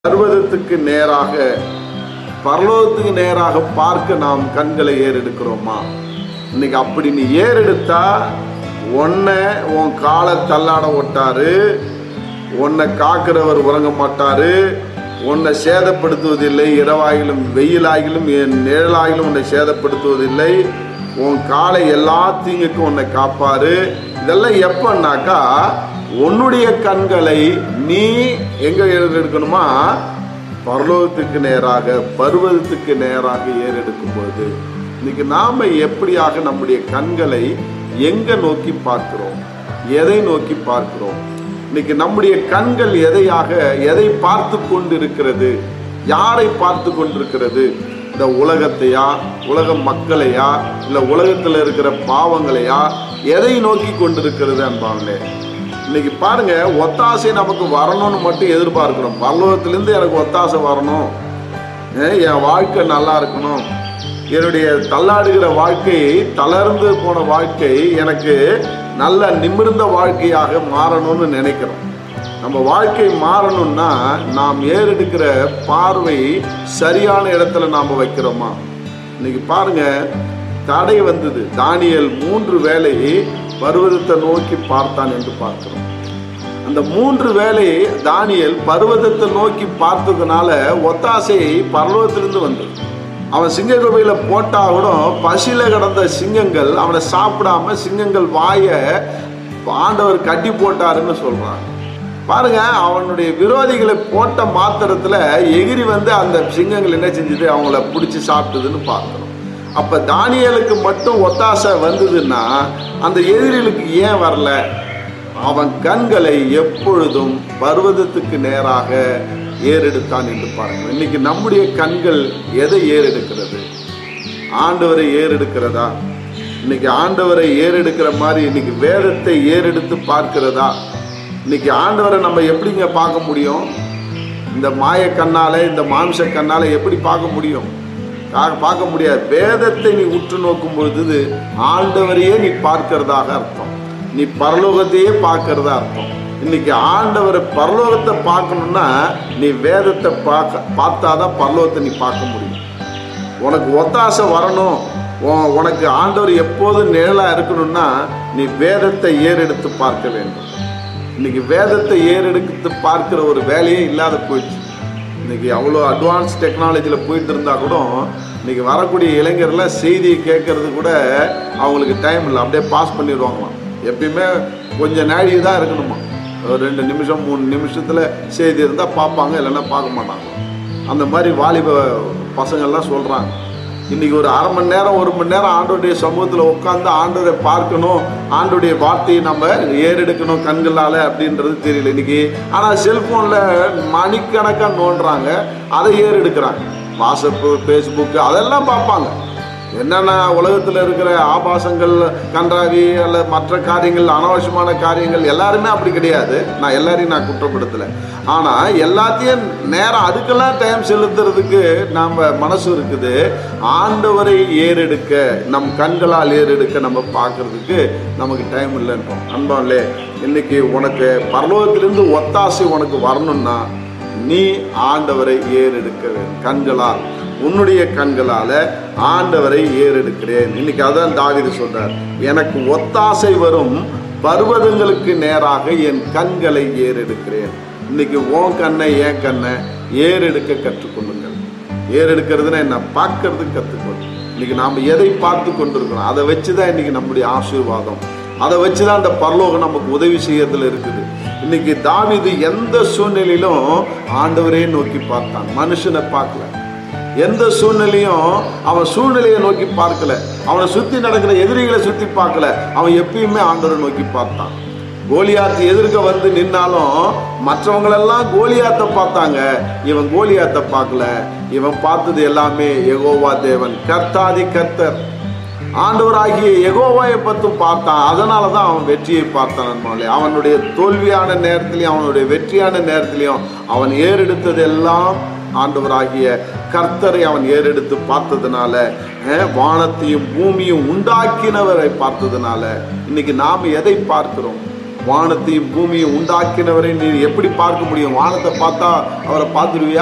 பர்வதத்துக்கு நேராக பரலோகத்துக்கு நேராக பார்க்க நாம் கண்களை ஏறெடுக்கிறோமா இன்னைக்கு அப்படி நீ ஏறெடுத்தா உன்னை உன் காலை தள்ளாட ஒட்டாரு உன்னை காக்கிறவர் உறங்க மாட்டாரு உன்னை சேதப்படுத்துவதில்லை இரவாயிலும் வெயிலாகிலும் என் நிழலாகிலும் உன்னை சேதப்படுத்துவதில்லை உன் காலை எல்லா தீங்குக்கும் உன்னை காப்பாரு இதெல்லாம் எப்பன்னாக்கா உன்னுடைய கண்களை நீ எங்க ஏறெடுக்கணுமா பரலோகத்துக்கு நேராக பர்வதத்துக்கு நேராக ஏறெடுக்கும் பொழுது இன்னைக்கு நாம எப்படியாக நம்முடைய கண்களை எங்க நோக்கி பார்க்கிறோம் எதை நோக்கி பார்க்கிறோம் இன்னைக்கு நம்முடைய கண்கள் எதையாக எதை பார்த்து கொண்டு இருக்கிறது யாரை பார்த்து கொண்டிருக்கிறது இந்த உலகத்தையா உலக மக்களையா இல்ல உலகத்துல இருக்கிற பாவங்களையா எதை நோக்கி கொண்டிருக்கிறது அன்பாங்களே இன்னைக்கு பாருங்க ஒத்தாசை நமக்கு வரணும்னு மட்டும் எதிர்பார்க்கிறோம் பரலோகத்திலிருந்து எனக்கு ஒத்தாசை வரணும் ஏன் என் வாழ்க்கை நல்லா இருக்கணும் என்னுடைய தள்ளாடுகிற வாழ்க்கை தளர்ந்து போன வாழ்க்கை எனக்கு நல்ல நிமிர்ந்த வாழ்க்கையாக மாறணும்னு நினைக்கிறோம் நம்ம வாழ்க்கை மாறணும்னா நாம் ஏறெடுக்கிற பார்வை சரியான இடத்துல நாம் வைக்கிறோமா இன்னைக்கு பாருங்க தடை வந்தது தானியல் மூன்று வேலை பர்வதத்தை நோக்கி பார்த்தான் என்று பார்க்கிறோம் அந்த மூன்று வேலை தானியல் பர்வதத்தை நோக்கி பார்த்ததுனால ஒத்தாசை பர்வதத்திலிருந்து வந்தது அவன் சிங்க குகையில போட்டா கூட பசியில கிடந்த சிங்கங்கள் அவனை சாப்பிடாம சிங்கங்கள் வாய ஆண்டவர் கட்டி போட்டாருன்னு சொல்றான் பாருங்க அவனுடைய விரோதிகளை போட்ட மாத்திரத்துல எகிரி வந்து அந்த சிங்கங்கள் என்ன செஞ்சது அவங்கள பிடிச்சி சாப்பிட்டதுன்னு பார்க்கிறோம் அப்ப தானியலுக்கு மட்டும் ஒத்தாசை வந்ததுன்னா அந்த எதிரிகளுக்கு ஏன் வரல அவன் கண்களை எப்பொழுதும் பர்வதத்துக்கு நேராக ஏறெடுத்தான் என்று பாருங்கள் இன்னைக்கு நம்முடைய கண்கள் எதை ஏறெடுக்கிறது ஆண்டவரை ஏறெடுக்கிறதா இன்னைக்கு ஆண்டவரை ஏறெடுக்கிற மாதிரி இன்னைக்கு வேதத்தை ஏறெடுத்து பார்க்கிறதா இன்னைக்கு ஆண்டவரை நம்ம எப்படிங்க பார்க்க முடியும் இந்த மாய கண்ணால இந்த மாம்ச கண்ணால எப்படி பார்க்க முடியும் கா- பார்க்க முடியாது வேதத்தை நீ உற்று நோக்கும் பொழுது ஆண்டவரையே நீ பார்க்கிறதாக அர்த்தம் நீ பரலோகத்தையே பார்க்கறதா அர்த்தம் இன்னைக்கு ஆண்டவரை பரலோகத்தை பார்க்கணும்னா நீ வேதத்தை பார்க்க பார்த்தாதான் பரலோகத்தை நீ பார்க்க முடியும் உனக்கு ஒத்தாசை வரணும் உன்- உனக்கு ஆண்டவர் எப்போதும் நிழலா இருக்கணும்னா நீ வேதத்தை ஏறெடுத்து பார்க்க வேண்டும் இன்னைக்கு வேதத்தை ஏறெடுத்து பார்க்கிற ஒரு வேலையே இல்லாத போயிடுச்சு இன்னைக்கு அவ்வளோ அட்வான்ஸ் டெக்னாலஜியில் போயிட்டு இருந்தா கூட இன்னைக்கு வரக்கூடிய இளைஞர்லாம் செய்தியை கேட்கறது கூட அவங்களுக்கு டைம் இல்லை அப்படியே பாஸ் பண்ணிடுவாங்களாம் எப்பயுமே கொஞ்சம் நாழி தான் இருக்கணுமா ஒரு ரெண்டு நிமிஷம் மூணு நிமிஷத்தில் செய்தி இருந்தால் பார்ப்பாங்க இல்லைன்னா பார்க்க மாட்டாங்க அந்த மாதிரி வாலிப பசங்கள்லாம் சொல்கிறாங்க இன்னைக்கு ஒரு அரை மணி நேரம் ஒரு மணி நேரம் ஆண்டோடைய சமூகத்தில் உட்காந்து ஆண்டோரை பார்க்கணும் ஆண்டோடைய வார்த்தையை நம்ம ஏறெடுக்கணும் கண்களால் அப்படின்றது தெரியல இன்னைக்கு ஆனால் செல்ஃபோனில் மணிக்கணக்காக நோண்டுறாங்க அதை ஏறெடுக்கிறாங்க வாட்ஸ்அப்பு ஃபேஸ்புக்கு அதெல்லாம் பார்ப்பாங்க என்னென்ன உலகத்தில் இருக்கிற ஆபாசங்கள் கன்றாவி அல்ல மற்ற காரியங்கள் அனாவசியமான காரியங்கள் எல்லாருமே அப்படி கிடையாது நான் எல்லாரையும் நான் குற்றப்படுத்தலை ஆனால் எல்லாத்தையும் நேரம் அதுக்கெல்லாம் டைம் செலுத்துறதுக்கு நாம் மனசு இருக்குது ஆண்டவரை ஏறெடுக்க நம் கண்களால் ஏறெடுக்க நம்ம பார்க்கறதுக்கு நமக்கு டைம் இல்லைன்றோம் அன்பான்லே இன்னைக்கு உனக்கு பரலோகத்திலிருந்து ஒத்தாசை உனக்கு வரணும்னா நீ ஆண்டவரை ஏறெடுக்க வேண்டும் கண்களால் உன்னுடைய கண்களால ஆண்டவரை ஏறெடுக்கிறேன் இன்னைக்கு அதான் தாவீது சொல்றார் எனக்கு ஒத்தாசை வரும் பர்வதங்களுக்கு நேராக என் கண்களை ஏறெடுக்கிறேன் இன்னைக்கு உன் கண்ணை என் கண்ணை ஏறெடுக்க கற்றுக்கொள்ளுங்கள் ஏறெடுக்கிறதுனா என்ன பார்க்கறதுக்கு கற்றுக்கொள் இன்னைக்கு நாம் எதை பார்த்து கொண்டிருக்கிறோம் அதை வச்சு தான் இன்னைக்கு நம்முடைய ஆசீர்வாதம் அதை வச்சு தான் அந்த பரலோகம் நமக்கு உதவி செய்யறதுல இருக்குது இன்னைக்கு தாவீது எந்த சூழ்நிலையிலும் ஆண்டவரே நோக்கி பார்த்தான் மனுஷனை பார்க்கல எந்த சூழ்நிலையும் அவன் சூழ்நிலையை நோக்கி பார்க்கல அவனை சுத்தி நடக்கிற எதிரிகளை சுத்தி பார்க்கல அவன் எப்பயுமே ஆண்டவரை நோக்கி பார்த்தான் கோலியாத்து எதிர்க்க வந்து நின்னாலும் மற்றவங்களெல்லாம் கோலியாத்தை பார்த்தாங்க இவன் கோலியாத்தை பார்க்கல இவன் பார்த்தது எல்லாமே யெகோவா தேவன் கர்த்தாதி கர்த்தர் ஆண்டவராகிய யெகோவாயை பத்தும் பார்த்தான் அதனால தான் அவன் வெற்றியை பார்த்தான் நண்பர்களே அவனுடைய தோல்வியான நேரத்திலையும் அவனுடைய வெற்றியான நேரத்திலையும் அவன் ஏறெடுத்தது எல்லாம் ஆண்டவராகிய கர்த்தரை அவன் ஏறெடுத்து பார்த்ததுனால அஹ், வானத்தையும் பூமியும் உண்டாக்கினவரை பார்த்ததுனால இன்னைக்கு நாம் எதை பார்க்கிறோம் வானத்தையும் பூமியும் உண்டாக்கினவரை நீ எப்படி பார்க்க முடியும் வானத்தை பார்த்தா அவரை பார்த்துருவியா